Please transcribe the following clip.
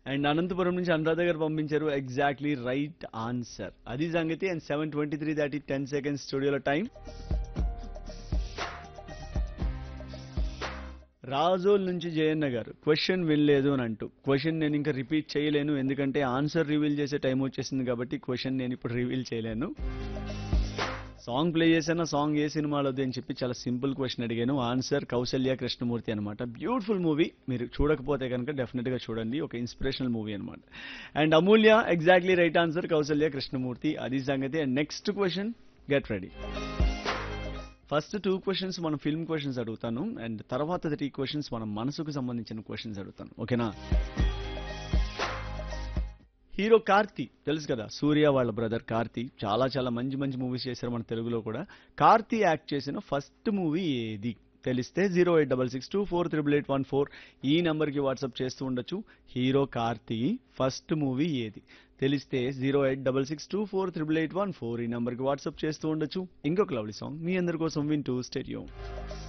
and Anantapuram నుంచి అనురాధ గారు పంపించారు ఎగ్జాక్ట్లీ రైట్ ఆన్సర్ అది సంగతి అండ్ సెవెన్ ట్వంటీ త్రీ దాటి టెన్ సెకండ్స్ స్టూడియోలో టైం రాజోల్ నుంచి జయన్న గారు క్వశ్చన్ వినలేదు అని అంటూ క్వశ్చన్ నేను ఇంకా రిపీట్ చేయలేను ఎందుకంటే ఆన్సర్ రివీల్ చేసే టైం వచ్చేసింది కాబట్టి క్వశ్చన్ నేను ఇప్పుడు రివీల్ చేయలేను సాంగ్ ప్లే చేశాను సాంగ్ ఏ సినిమాలో అని చెప్పి చాలా సింపుల్ క్వశ్చన్ అడిగాను ఆన్సర్ కౌశల్య కృష్ణమూర్తి అనమాట బ్యూటిఫుల్ మూవీ మీరు చూడకపోతే కనుక డెఫినెట్ గా చూడండి ఒక ఇన్స్పిరేషనల్ మూవీ అనమాట and Amulya exactly right answer Kousalya Krishnamurthy అది సంగతి and next question get ready first two questions మనం ఫిల్మ్ క్వశ్చన్స్ అడుగుతాను అండ్ తర్వాత త్రీ క్వశ్చన్స్ మనం మనసుకు సంబంధించిన క్వశ్చన్స్ అడుగుతాను ఓకేనా హీరో కార్తీ తెలుసు కదా సూర్య వాళ్ళ బ్రదర్ కార్తీ చాలా చాలా మంచి మంచి మూవీస్ చేశారు మన తెలుగులో కూడా కార్తీ యాక్ట్ చేసిన ఫస్ట్ మూవీ ఏది తెలిస్తే zero eight double six two four triple eight one four ఈ నెంబర్కి వాట్సాప్ చేస్తూ ఉండొచ్చు హీరో కార్తీ ఫస్ట్ మూవీ ఏది తెలిస్తే zero eight double six two four triple eight one four ఈ నెంబర్కి వాట్సాప్ చేస్తూ ఉండొచ్చు ఇంకొక లవ్లీ సాంగ్ మీ అందరి కోసం వింటూ స్టేడియం